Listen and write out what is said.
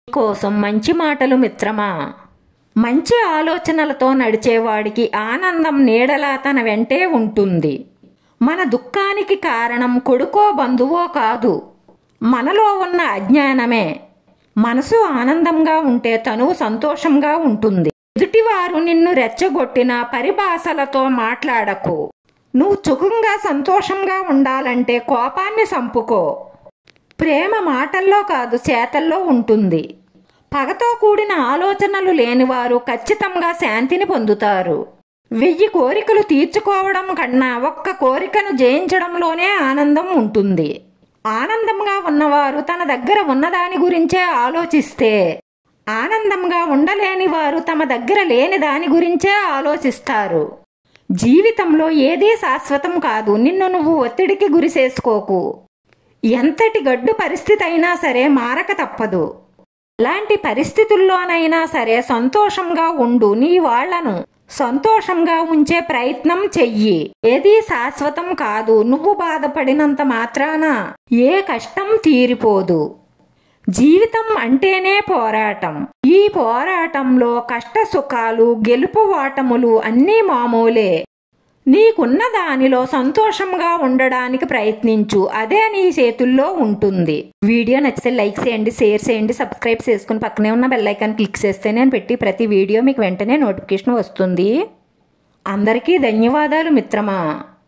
కోసం మంచి మాటలు మిత్రమా మంచి ఆలోచనలతో నడిచేవాడికి ఆనందం నీడలా తన వెంటే ఉంటుంది మన దుఃఖానికి కారణం కొడుకో బంధువో కాదు మనలో ఉన్న అజ్ఞానమే మనసు ఆనందంగా ఉంటే తనువు సంతోషంగా ఉంటుంది ఎదుటివారు నిన్ను రెచ్చగొట్టిన పరిభాషలతో మాట్లాడకు నువ్వు సుఖంగా సంతోషంగా ఉండాలంటే కోపాన్ని సంపుకో ప్రేమ మాటల్లో కాదు చేతల్లో ఉంటుంది పగతో కూడిన ఆలోచనలు లేనివారు ఖచ్చితంగా శాంతిని పొందుతారు వెయ్యి కోరికలు తీర్చుకోవడం కన్నా ఒక్క కోరికను జయించడంలోనే ఆనందం ఉంటుంది ఆనందంగా ఉన్నవారు తన దగ్గర ఉన్నదాని గురించే ఆలోచిస్తే ఆనందంగా ఉండలేని వారు తమ దగ్గర లేని దాని గురించే ఆలోచిస్తారు జీవితంలో ఏదీ శాశ్వతం కాదు నిన్ను నువ్వు ఒత్తిడికి గురి చేసుకోకు ఎంతటి గడ్డు పరిస్థితి అయినా సరే మారక తప్పదు ఎలాంటి పరిస్థితుల్లోనైనా సరే సంతోషంగా ఉండు నీ వాళ్లను సంతోషంగా ఉంచే ప్రయత్నం చెయ్యి ఏదీ శాశ్వతం కాదు నువ్వు బాధపడినంత మాత్రాన ఏ కష్టం తీరిపోదు జీవితం అంటేనే పోరాటం ఈ పోరాటంలో కష్ట సుఖాలు గెలుపు ఓటములు అన్నీ మామూలే నీకున్న దానిలో సంతోషంగా ఉండడానికి ప్రయత్నించు అదే నీ చేతుల్లో ఉంటుంది వీడియో నచ్చితే లైక్ చేయండి షేర్ చేయండి సబ్స్క్రైబ్ చేసుకుని పక్కనే ఉన్న బెల్ ఐకాన్ క్లిక్ చేస్తే నేను పెట్టి ప్రతి వీడియో మీకు వెంటనే నోటిఫికేషన్ వస్తుంది అందరికీ ధన్యవాదాలు మిత్రమా